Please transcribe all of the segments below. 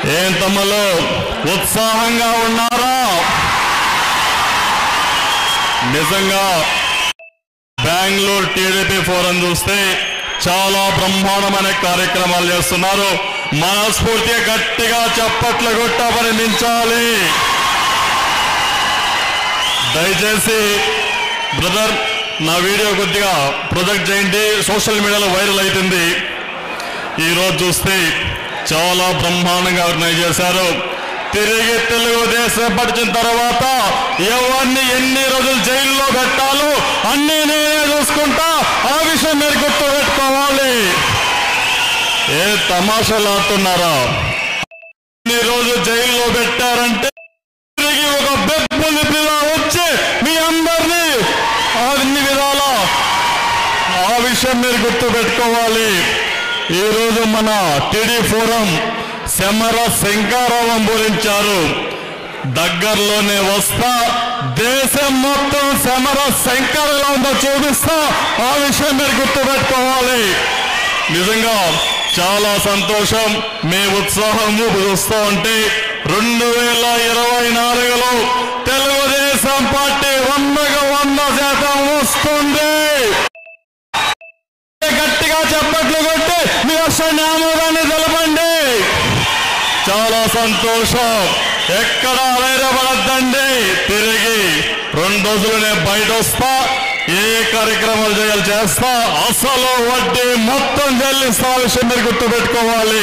ఏం తమ్ముళ్ళు ఉత్సాహంగా ఉన్నారా నిజంగా బెంగళూరు టీడీపీ ఫోరం చూస్తే చాలా బ్రహ్మాండమైన కార్యక్రమాలు చేస్తున్నారు మనస్ఫూర్తిగా గట్టిగా చప్పట్లు కొట్ట పరిణించాలి దయచేసి బ్రదర్ నా వీడియో కొద్దిగా ప్రొజెక్ట్ చేయండి సోషల్ మీడియాలో వైరల్ అవుతుంది ఈరోజు చూస్తే చాలా బ్రహ్మాండంగా ఆర్గనైజ్ చేశారు తిరిగి తెలుగుదేశం పడిచిన తర్వాత ఎవరిని ఎన్ని రోజులు జైల్లో పెట్టాలో అన్ని నేనే చూసుకుంటా ఆ విషయం మీరు గుర్తు పెట్టుకోవాలి ఏ తమాషాలు ఆడుతున్నారా ఇన్ని రోజు జైల్లో పెట్టారంటే తిరిగి ఒక బెబ్బుని పిల్ల వచ్చి మీ అందరినీ అన్ని విధాల ఆ విషయం మీరు గుర్తు పెట్టుకోవాలి ఈరోజు మన టీడీ ఫోరం శమర శంకారావం పూరించారు దగ్గరలోనే వస్తా దేశం మొత్తం శమర శంకర్ ఎలా ఉందో చూపిస్తా ఆ విషయం మీరు గుర్తు పెట్టుకోవాలి నిజంగా చాలా సంతోషం మీ ఉత్సాహం చూస్తూ ఉంటే రెండు వేల ఇరవై నాలుగులో తెలుగుదేశం పార్టీ వందకు వంద శాతం వస్తుంది గట్టిగా చప్పట్లు కొట్టి మీ వస్తున్న ఆమోదాన్ని తెలపండి చాలా సంతోషం ఎక్కడ వేరపడద్దండి తిరిగి రెండు రోజులనే బయట వస్తా ఏ కార్యక్రమాలు చేయాలి చేస్తా అసలు వడ్డీ మొత్తం చెల్లిస్తా ఆ విషయం మీరు గుర్తుపెట్టుకోవాలి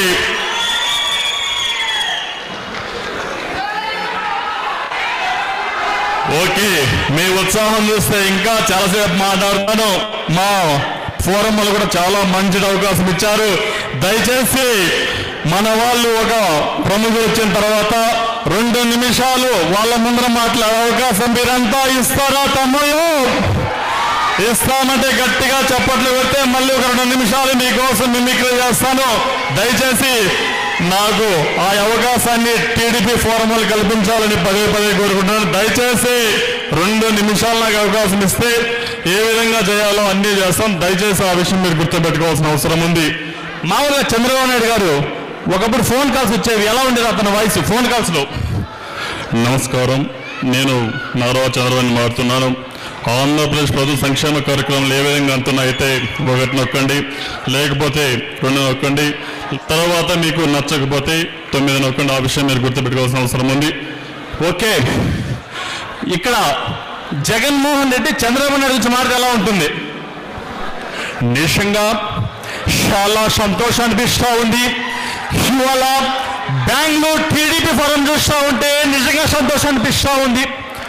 ఓకే మీ ఉత్సాహం చూస్తే ఇంకా చాలాసేపు మాట్లాడతాను మా ఫోరం వాళ్ళు కూడా చాలా మంచి అవకాశం ఇచ్చారు దయచేసి మన వాళ్ళు ఒక ప్రముఖులు వచ్చిన తర్వాత రెండు నిమిషాలు వాళ్ళ ముందర మాట్లాడే అవకాశం మీరంతా ఇస్తారా తమ్ముళ్ళు ఇస్తామంటే గట్టిగా చప్పట్లు పెడితే మళ్ళీ ఒక రెండు నిమిషాలు మీకోసం మిమిక్రీ చేస్తాను దయచేసి నాకు ఆ అవకాశాన్ని టీడీపీ ఫోరం వాళ్ళు కల్పించాలని పదే పదే కోరుకుంటున్నాను దయచేసి రెండు నిమిషాలు నాకు అవకాశం ఇస్తే ఏ విధంగా చేయాలో అన్నీ చేస్తాం దయచేసి ఆ విషయం మీరు గుర్తుపెట్టుకోవాల్సిన అవసరం ఉంది మామూలుగా చంద్రబాబు నాయుడు గారు ఒకప్పుడు ఫోన్ కాల్స్ వచ్చేవి ఎలా ఉండేది అతని వాయిస్ ఫోన్ కాల్స్లో నమస్కారం నేను నారో చంద్రబాబు మారుతున్నాను ఆంధ్రప్రదేశ్ ప్రభుత్వ సంక్షేమ కార్యక్రమాలు ఏ విధంగా అంటున్నాయితే ఒకటి నొక్కండి లేకపోతే రెండు నొక్కండి తర్వాత మీకు నచ్చకపోతే తొమ్మిది నొక్కండి ఆ విషయం మీరు గుర్తుపెట్టుకోవాల్సిన అవసరం ఉంది ఓకే ఇక్కడ జగన్మోహన్ రెడ్డి చంద్రబాబు నాయుడు గురించి మాట ఎలా ఉంటుంది నిజంగా చాలా సంతోషం అనిపిస్తూ ఉంది ఇవాళ బెంగళూరు టీడీపీ ఫోరం చూస్తూ ఉంటే నిజంగా సంతోషం అనిపిస్తూ ఉంది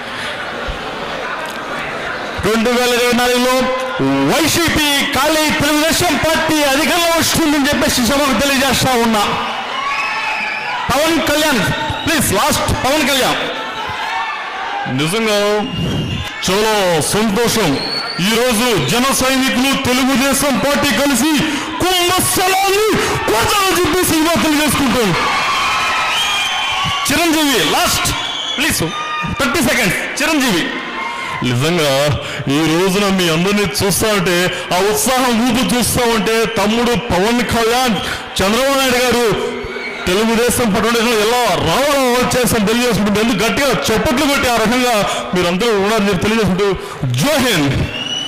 రెండు వేల ఇరవై నాలుగులో వైసీపీ ఖాళీ తెలుగుదేశం పార్టీ అధికంలో వస్తుందని చెప్పేసి సభకు తెలియజేస్తా ఉన్నా పవన్ కళ్యాణ్ ప్లీజ్ లాస్ట్ పవన్ కళ్యాణ్ నిజంగా చాలా సంతోషం ఈ రోజు జన సైనికులు తెలుగుదేశం పార్టీ కలిసి కుంభస్థలాన్ని కోటాలు చెప్పేసి ఇవో తెలియజేసుకుంటాం Chiranjeevi last please thirty seconds Chiranjeevi నిజంగా ఈ రోజున మీ అందరినీ చూస్తా ఉంటే ఆ ఉత్సాహం ఊపు చూస్తా ఉంటే తమ్ముడు పవన్ కళ్యాణ్ చంద్రబాబు నాయుడు గారు తెలుగుదేశం పట్టణంలో ఎలా రావడం వచ్చేసాం తెలియజేసుకుంటూ ఎందుకు గట్టిగా చప్పట్లు కొట్టి ఆ రకంగా మీరందరూ ఉన్నారని చెప్పి తెలియజేసుకుంటూ జోహింద్